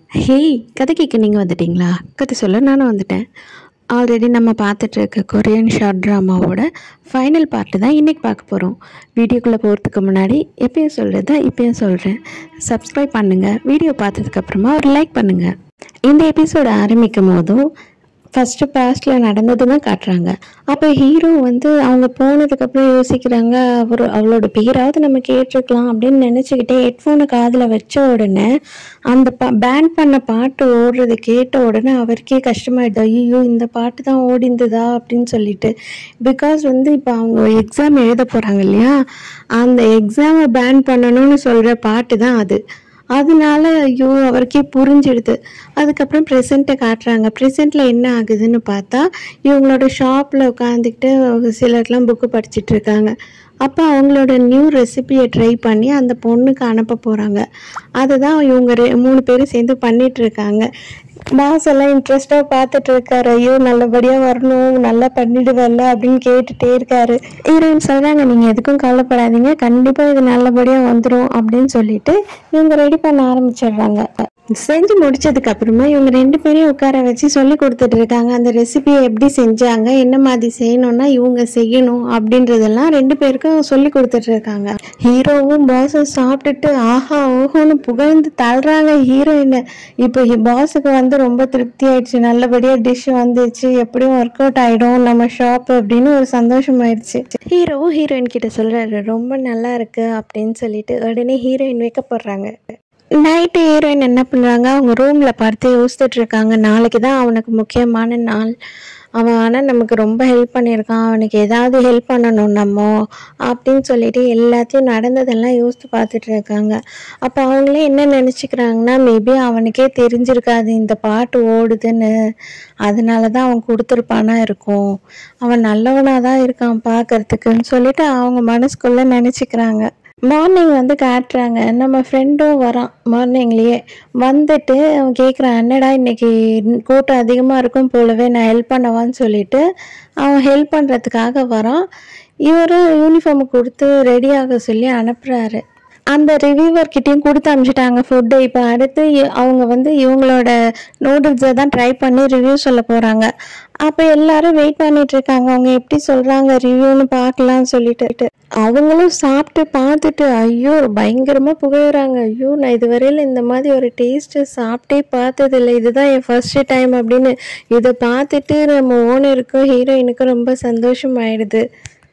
hey கதை கேட்க நீங்கள் வந்துட்டீங்களா கதை சொல்ல நானும் வந்துட்டேன் ஆல்ரெடி நம்ம பார்த்துட்டு இருக்க கொரியன் ஷார்ட் ட்ராமாவோட ஃபைனல் பார்ட்டு தான் இன்றைக்கி பார்க்க போகிறோம் வீடியோக்குள்ளே போகிறதுக்கு முன்னாடி எப்பயும் சொல்கிறது இப்பயும் சொல்கிறேன் சப்ஸ்கிரைப் பண்ணுங்கள் வீடியோ பார்த்ததுக்கப்புறமா ஒரு லைக் பண்ணுங்கள் இந்த எபிசோட ஆரம்பிக்கும் போதும் ஃபஸ்ட்டு பாஸ்டில் நடந்தது தான் காட்டுறாங்க அப்போ ஹீரோ வந்து அவங்க போனதுக்கப்புறம் யோசிக்கிறாங்க அவர் அவளோட பேராவது நம்ம கேட்டிருக்கலாம் அப்படின்னு நினச்சிக்கிட்டே ஹெட்ஃபோனை காதில் வச்ச உடனே அந்த பா பேன் பண்ண பாட்டு ஓடுறது கேட்ட உடனே அவருக்கே கஷ்டமாயிடுது ஐயோ இந்த பாட்டு தான் ஓடிந்ததா அப்படின்னு சொல்லிட்டு பிகாஸ் வந்து இப்போ அவங்க எக்ஸாம் எழுத போகிறாங்க இல்லையா அந்த எக்ஸாமை பேன் பண்ணணும்னு சொல்கிற பாட்டு தான் அது அதனால ஐயோ அவருக்கே புரிஞ்சிடுது அதுக்கப்புறம் ப்ரெசண்ட்டை காட்டுறாங்க ப்ரெசண்ட்டில் என்ன ஆகுதுன்னு பார்த்தா இவங்களோட ஷாப்பில் உட்காந்துக்கிட்டு சிலர்லாம் புக்கு படிச்சிட்டு இருக்காங்க அப்போ அவங்களோட நியூ ரெசிபியை ட்ரை பண்ணி அந்த பொண்ணுக்கு அனுப்ப போகிறாங்க அதை தான் இவங்க ரெ மூணு பேரும் சேர்ந்து பண்ணிட்டு இருக்காங்க பாஸ் எல்லாம் இன்ட்ரெஸ்டாக பார்த்துட்டு இருக்காரு ஐயோ நல்லபடியாக வரணும் நல்லா பண்ணிடுவல்ல அப்படின்னு கேட்டுட்டே இருக்காரு ஹீரோயின் சொல்கிறாங்க நீங்கள் எதுக்கும் கவலைப்படாதீங்க கண்டிப்பாக இது நல்லபடியாக வந்துடும் அப்படின்னு சொல்லிட்டு இவங்க ரெடி பண்ண ஆரம்பிச்சிடுறாங்க செஞ்சு முடிச்சதுக்கு அப்புறமா இவங்க ரெண்டு பேரையும் உட்கார வச்சு சொல்லி கொடுத்துட்டு இருக்காங்க அந்த ரெசிபியை எப்படி செஞ்சாங்க என்ன மாதிரி செய்யணும்னா இவங்க செய்யணும் அப்படின்றதெல்லாம் ரெண்டு பேருக்கும் சொல்லி கொடுத்துட்டு இருக்காங்க ஹீரோவும் பாஸும் சாப்பிட்டுட்டு ஆஹா ஓஹோன்னு புகழ்ந்து தள்ளுறாங்க ஹீரோயினை இப்போ பாஸுக்கு வந்து ரொம்ப திருப்தி ஆயிடுச்சு நல்லபடியாக டிஷ் வந்துச்சு எப்படியும் ஒர்க் அவுட் ஆகிடும் நம்ம ஷாப் அப்படின்னு ஒரு சந்தோஷம் ஆயிடுச்சு ஹீரோவும் ஹீரோயின் கிட்ட சொல்கிறாரு ரொம்ப நல்லா இருக்கு அப்படின்னு சொல்லிட்டு உடனே ஹீரோயின் வைக்கப்படுறாங்க நைட்டு ஹீரோயின் என்ன பண்ணுறாங்க அவங்க ரூமில் படுத்து யோசிச்சுட்டு இருக்காங்க நாளைக்கு தான் அவனுக்கு முக்கியமான நாள் அவன் ஆனால் நமக்கு ரொம்ப ஹெல்ப் பண்ணியிருக்கான் அவனுக்கு ஏதாவது ஹெல்ப் பண்ணணும் நம்ம அப்படின்னு சொல்லிட்டு எல்லாத்தையும் நடந்ததெல்லாம் யோசித்து பார்த்துட்டு இருக்காங்க அப்போ அவங்களே என்ன நினச்சிக்கிறாங்கன்னா மேபி அவனுக்கே தெரிஞ்சிருக்காது இந்த பாட்டு ஓடுதுன்னு அதனால தான் அவன் கொடுத்துருப்பானா இருக்கும் அவன் நல்லவனாக தான் இருக்கான் பார்க்கறதுக்குன்னு சொல்லிட்டு அவங்க மனசுக்குள்ளே நினச்சிக்கிறாங்க மார்னிங் வந்து காட்டுறாங்க நம்ம ஃப்ரெண்டும் வரான் மார்னிங்லேயே வந்துட்டு அவன் கேட்குறான் என்னடா இன்னைக்கு கூட்டம் அதிகமாக இருக்கும் போலவே நான் ஹெல்ப் பண்ணவான்னு சொல்லிட்டு அவன் ஹெல்ப் பண்ணுறதுக்காக வரான் இவரும் யூனிஃபார்ம் கொடுத்து ரெடி ஆக சொல்லி அனுப்புகிறாரு அந்த ரிவ்யூவர் கிட்டேயும் கொடுத்து அனுப்பிச்சிட்டாங்க ஃபுட்டு இப்போ அடுத்து இ- அவங்க வந்து இவங்களோட நூடுல்ஸை தான் ட்ரை பண்ணி ரிவ்யூ சொல்ல போகிறாங்க அப்போ எல்லாரும் வெயிட் பண்ணிட்டு இருக்காங்க அவங்க எப்படி சொல்கிறாங்க ரிவ்யூன்னு பார்க்கலாம்னு சொல்லிட்டு அவங்களும் சாப்பிட்டு பார்த்துட்டு ஐயோ பயங்கரமாக புகழுறாங்க ஐயோ நான் இதுவரையில் இந்த மாதிரி ஒரு டேஸ்ட்டு சாப்பிட்டே பார்த்ததில்ல இதுதான் என் ஃபர்ஸ்ட் டைம் அப்படின்னு இதை பார்த்துட்டு நம்ம ஓனருக்கும் ஹீரோயினுக்கும் ரொம்ப சந்தோஷம் ஆயிடுது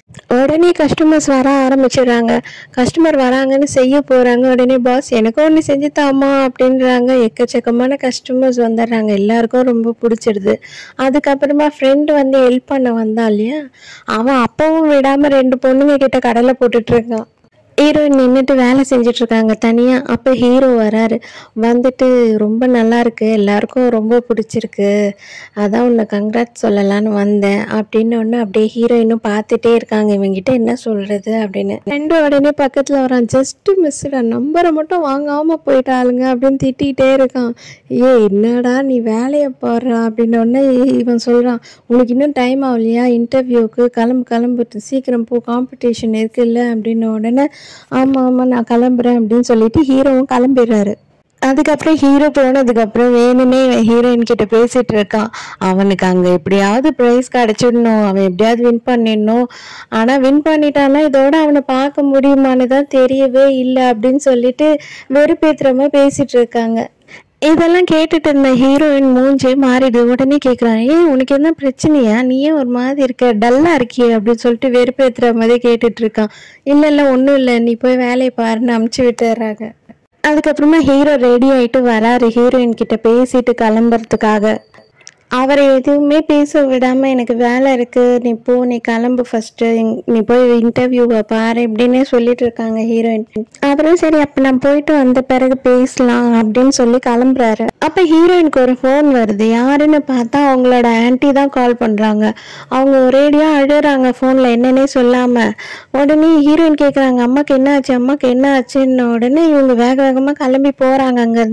உடனே கஸ்டமர்ஸ் வர ஆரம்பிச்சிடுறாங்க கஸ்டமர் வராங்கன்னு செய்ய போகிறாங்க உடனே பாஸ் எனக்கு ஒன்று செஞ்சு தாமா அப்படின்றாங்க எக்கச்சக்கமான கஸ்டமர்ஸ் வந்துடுறாங்க எல்லாருக்கும் ரொம்ப பிடிச்சிடுது அதுக்கப்புறமா ஃப்ரெண்டு வந்து ஹெல்ப் பண்ண வந்தான் இல்லையா அவன் அப்பவும் விடாமல் ரெண்டு பொண்ணுங்க கிட்ட கடலை போட்டுட்டு இருக்கான் ஹீரோயின் நின்றுட்டு வேலை செஞ்சுட்டு இருக்காங்க தனியாக அப்போ ஹீரோ வராரு வந்துட்டு ரொம்ப நல்லா இருக்கு எல்லாருக்கும் ரொம்ப பிடிச்சிருக்கு அதான் உன்னை கங்க்ராட் சொல்லலான்னு வந்தேன் அப்படின்னு ஒன்று அப்படியே ஹீரோயினும் பார்த்துட்டே இருக்காங்க இவங்கிட்ட என்ன சொல்றது அப்படின்னு ரெண்டு உடனே பக்கத்தில் வரான் ஜஸ்ட் மிஸ்டா நம்பரை மட்டும் வாங்காமல் போயிட்டாளுங்க அப்படின்னு திட்டிகிட்டே இருக்கான் ஏ என்னடா நீ வேலையை போடுற அப்படின்னு உடனே இவன் சொல்கிறான் உனக்கு இன்னும் டைம் ஆகலையா இன்டர்வியூக்கு கிளம்பு கிளம்பு சீக்கிரம் போ காம்படிஷன் இருக்குல்ல அப்படின்னு உடனே ஆமாம் ஆமாம் நான் கிளம்புறேன் அப்படின்னு சொல்லிட்டு ஹீரோவும் கிளம்பிடுறாரு அதுக்கப்புறம் ஹீரோ போனதுக்கப்புறம் வேணுமே ஹீரோயின் கிட்ட பேசிட்டு இருக்கான் அவனுக்கு அங்கே எப்படியாவது ப்ரைஸ் கிடச்சிடணும் அவன் எப்படியாவது வின் பண்ணிடணும் ஆனால் வின் பண்ணிட்டானா இதோட அவனை பார்க்க முடியுமான்னு தான் தெரியவே இல்லை அப்படின்னு சொல்லிட்டு வெறுப்பேத்துறமா பேசிட்டு இருக்காங்க இதெல்லாம் கேட்டுட்டு இருந்த ஹீரோயின் மூஞ்சே மாறிடு உடனே கேட்குறான் ஏய் உனக்கு என்ன பிரச்சனையா நீ ஏன் ஒரு மாதிரி இருக்க டல்லா இருக்கியே அப்படின்னு சொல்லிட்டு வெறுப்பேத்துற மாதிரி கேட்டுட்டு இருக்கான் இல்லை இல்லை ஒன்றும் இல்லை நீ போய் வேலையை பாருன்னு அமுச்சு விட்டுறாங்க அதுக்கப்புறமா ஹீரோ ரெடி ஆயிட்டு வராரு ஹீரோயின் கிட்ட பேசிட்டு கிளம்புறதுக்காக அவரை எதுவுமே பேச விடாம எனக்கு வேலை இருக்கு நீ போ நீ கிளம்பு ஃபர்ஸ்ட் நீ போய் இன்டர்வியூவை பாரு இப்படின்னே சொல்லிட்டு இருக்காங்க ஹீரோயின் அப்புறம் சரி அப்ப நான் போயிட்டு வந்த பிறகு பேசலாம் அப்படின்னு சொல்லி கிளம்புறாரு அப்ப ஹீரோயினுக்கு ஒரு ஃபோன் வருது யாருன்னு பார்த்தா அவங்களோட ஆன்ட்டி தான் கால் பண்றாங்க அவங்க ஒரேடியா அழுறாங்க ஃபோன்ல என்னன்னே சொல்லாம உடனே ஹீரோயின் கேக்குறாங்க அம்மாக்கு என்ன ஆச்சு அம்மாக்கு என்ன ஆச்சுன்ன உடனே இவங்க வேக வேகமா கிளம்பி போறாங்க அங்க இருந்து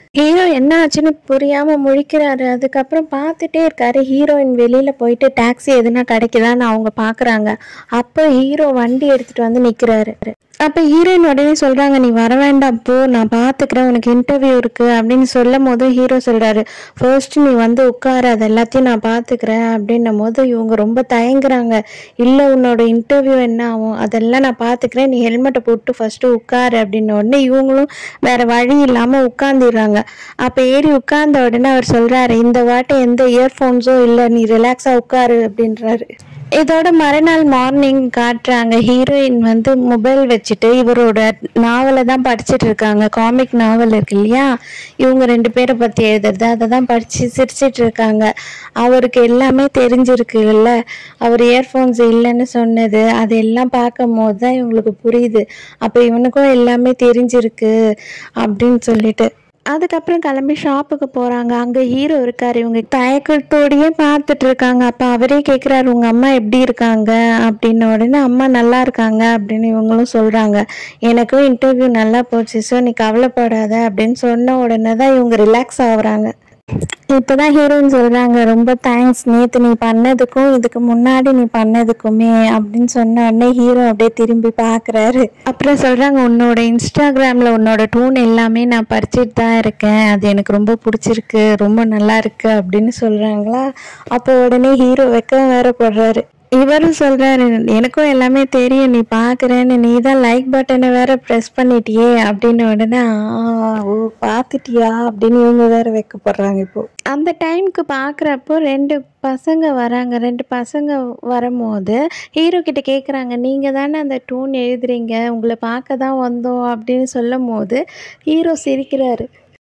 ஹீரோ என்ன ஆச்சுன்னு புரியாம முழிக்கிறாரு அதுக்கப்புறம் பார்த்துட்டே இருக்காரு ஹீரோயின் வெளியில போயிட்டு டாக்ஸி எதுனா கிடைக்குதான்னு அவங்க பாக்குறாங்க அப்போ ஹீரோ வண்டி எடுத்துட்டு வந்து நிக்கிறாரு அப்ப ஹீரோயின் உடனே சொல்றாங்க நீ வர வேண்டாம் போ நான் பாத்துக்கிறேன் உனக்கு இன்டர்வியூ இருக்கு அப்படின்னு சொல்லும் போது ஹீரோ சொல்றாரு ஃபர்ஸ்ட் நீ வந்து உட்காரு அது எல்லாத்தையும் நான் பாத்துக்கிறேன் அப்படின்னும் போது இவங்க ரொம்ப தயங்குறாங்க இல்ல உன்னோட இன்டர்வியூ என்ன ஆகும் அதெல்லாம் நான் பாத்துக்கிறேன் நீ ஹெல்மெட்டை போட்டு ஃபர்ஸ்ட் உட்காரு அப்படின்ன உடனே இவங்களும் வேற வழி இல்லாம உட்கார்ந்துடுறாங்க அப்ப ஏறி உட்கார்ந்த உடனே அவர் சொல்றாரு இந்த வாட்டி எந்த இயர்ஃபோன்ஸும் இல்ல நீ ரிலாக்ஸா உட்காரு அப்படின்றாரு இதோட மறுநாள் மார்னிங் காட்டுறாங்க ஹீரோயின் வந்து மொபைல் வச்சுட்டு இவரோட நாவலை தான் படிச்சுட்டு இருக்காங்க காமிக் நாவல் இருக்கு இல்லையா இவங்க ரெண்டு பேரை பத்தி எழுதுறது அதை தான் படிச்சு சிரிச்சிட்டு இருக்காங்க அவருக்கு எல்லாமே தெரிஞ்சிருக்குல்ல அவர் இயர்ஃபோன்ஸ் இல்லைன்னு சொன்னது அது எல்லாம் பார்க்கும் போது தான் இவங்களுக்கு புரியுது அப்போ இவனுக்கும் எல்லாமே தெரிஞ்சிருக்கு அப்படின்னு சொல்லிட்டு அதுக்கப்புறம் கிளம்பி ஷாப்புக்கு போறாங்க அங்க ஹீரோ இருக்காரு இவங்க தயக்கத்தோடயே பார்த்துட்டு இருக்காங்க அப்ப அவரே கேக்குறாரு உங்க அம்மா எப்படி இருக்காங்க அப்படின்ன உடனே அம்மா நல்லா இருக்காங்க அப்படின்னு இவங்களும் சொல்றாங்க எனக்கும் இன்டர்வியூ நல்லா போச்சு ஸோ நீ கவலைப்படாத அப்படின்னு சொன்ன உடனே தான் இவங்க ரிலாக்ஸ் ஆகுறாங்க இப்போதான் ஹீரோயின் சொல்றாங்க ரொம்ப தேங்க்ஸ் நேத்து நீ பண்ணதுக்கும் இதுக்கு முன்னாடி நீ பண்ணதுக்குமே அப்படின்னு சொன்ன உடனே ஹீரோ அப்படியே திரும்பி பார்க்கறாரு அப்புறம் சொல்றாங்க உன்னோட இன்ஸ்டாகிராம்ல உன்னோட டூன் எல்லாமே நான் படிச்சுட்டு தான் இருக்கேன் அது எனக்கு ரொம்ப பிடிச்சிருக்கு ரொம்ப நல்லா இருக்கு அப்படின்னு சொல்றாங்களா அப்போ உடனே ஹீரோ வெக்க வேற போடுறாரு இவரும் சொல்றாரு எனக்கும் எல்லாமே தெரியும் நீ பாக்குறேன்னு நீ தான் லைக் பட்டனை வேற ப்ரெஸ் பண்ணிட்டியே அப்படின்னு உடனே "ஆ, ஓ பார்த்துட்டியா அப்படின்னு இவங்க வேற வைக்கப்படுறாங்க இப்போ அந்த டைம்க்கு பார்க்குறப்போ ரெண்டு பசங்க வராங்க ரெண்டு பசங்க வரும்போது ஹீரோ கிட்ட கேட்குறாங்க நீங்கள் தானே அந்த டூன் எழுதுறீங்க உங்களை பார்க்க தான் வந்தோம் அப்படின்னு சொல்லும் போது ஹீரோ சிரிக்கிறாரு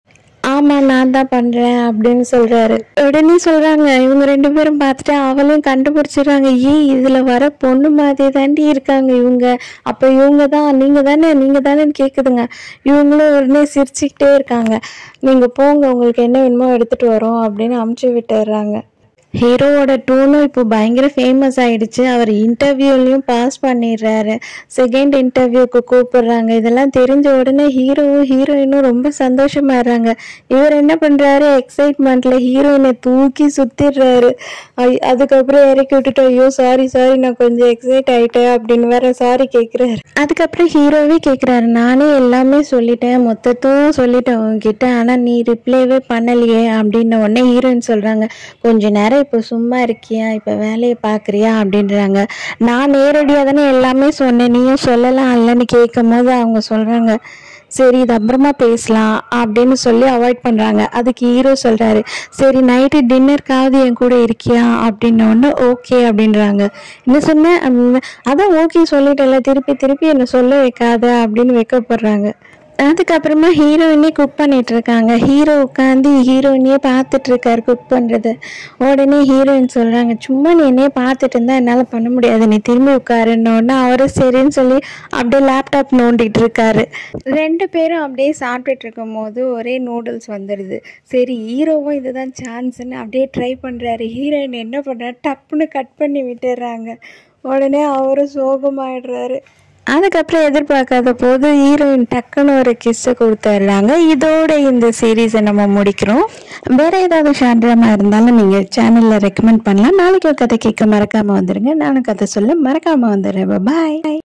ஆமாம் நான் தான் பண்ணுறேன் அப்படின்னு சொல்கிறாரு உடனே சொல்கிறாங்க இவங்க ரெண்டு பேரும் பார்த்துட்டு அவளையும் கண்டுபிடிச்சிடுறாங்க ஏய் இதில் வர பொண்ணு மாதிரி தாண்டி இருக்காங்க இவங்க அப்போ இவங்க தான் நீங்கள் தானே நீங்கள் தானேன்னு கேட்குதுங்க இவங்களும் உடனே சிரிச்சுக்கிட்டே இருக்காங்க நீங்கள் போங்க உங்களுக்கு என்ன வேணுமோ எடுத்துகிட்டு வரோம் அப்படின்னு அமுச்சு விட்டுடுறாங்க ஹீரோவோட டூனும் இப்போ பயங்கர ஃபேமஸ் ஆயிடுச்சு அவர் இன்டர்வியூலையும் பாஸ் பண்ணிடுறாரு செகண்ட் இன்டர்வியூக்கு கூப்பிடுறாங்க இதெல்லாம் தெரிஞ்ச உடனே ஹீரோவும் ஹீரோயினும் ரொம்ப சந்தோஷமாயிடுறாங்க இவர் என்ன பண்றாரு எக்ஸைட்மெண்ட்ல ஹீரோயினை தூக்கி சுத்திடுறாரு ஐ- அதுக்கப்புறம் இறக்கி விட்டுட்டு ஐயோ சாரி சாரி நான் கொஞ்சம் எக்ஸைட் ஆயிட்டேன் அப்படின்னு வேற சாரி கேட்குறாரு அதுக்கப்புறம் ஹீரோவே கேட்குறாரு நானே எல்லாமே சொல்லிட்டேன் மொத்தத்தும் சொல்லிட்டேன் உங்ககிட்ட ஆனால் நீ ரிப்ளைவே பண்ணலையே அப்படின்ன உடனே ஹீரோயின் சொல்கிறாங்க கொஞ்ச நேரம் இப்போ சும்மா இருக்கியா இப்போ வேலையை பார்க்குறியா அப்படின்றாங்க நான் நேரடியாக தானே எல்லாமே சொன்னேன் நீயும் சொல்லலாம் இல்லைன்னு கேட்கும் போது அவங்க சொல்கிறாங்க சரி இது அப்புறமா பேசலாம் அப்படின்னு சொல்லி அவாய்ட் பண்ணுறாங்க அதுக்கு ஹீரோ சொல்கிறாரு சரி நைட்டு டின்னருக்காவது என் கூட இருக்கியா அப்படின்ன உடனே ஓகே அப்படின்றாங்க என்ன சொன்னேன் அப்படின்னு, அதான் ஓகே சொல்லிட்டேன்ல திருப்பி திருப்பி என்னை சொல்ல வைக்காத அப்படின்னு வைக்கப்படுறாங்க அதுக்கப்புறமா ஹீரோயினே குக் பண்ணிட்டு இருக்காங்க ஹீரோ உட்காந்து ஹீரோயினையே பார்த்துட்டு இருக்காரு குக் பண்றது உடனே ஹீரோயின் சொல்றாங்க சும்மா நீ என்னையே பார்த்துட்டு இருந்தா என்னால பண்ண முடியாது நீ திரும்பி உட்காருன்ன உடனே அவரும் சரின்னு சொல்லி அப்படியே லேப்டாப் நோண்டிட்டு இருக்காரு ரெண்டு பேரும் அப்படியே சாப்பிட்டுட்டு இருக்கும் போது ஒரே நூடுல்ஸ் வந்துடுது சரி ஹீரோவும் இதுதான் சான்ஸ்ன்னு அப்படியே ட்ரை பண்றாரு ஹீரோயின் என்ன பண்றாரு டப்புன்னு கட் பண்ணி விட்டுடுறாங்க உடனே அவரும் சோகமாயிடுறாரு அதுக்கப்புறம் எதிர்பார்க்காத போது ஹீரோயின் டக்குன்னு ஒரு கிஸ்ஸை கொடுத்துட்றாங்க இதோட இந்த சீரீஸை நம்ம முடிக்கிறோம் வேற ஏதாவது ஷார்ட் ட்ராமா இருந்தாலும் நீங்கள் சேனலில் ரெக்கமெண்ட் பண்ணலாம் நாளைக்கு ஒரு கதை கேட்க மறக்காமல் வந்துடுங்க நானும் கதை சொல்ல மறக்காமல் வந்துடுறேன் பாய்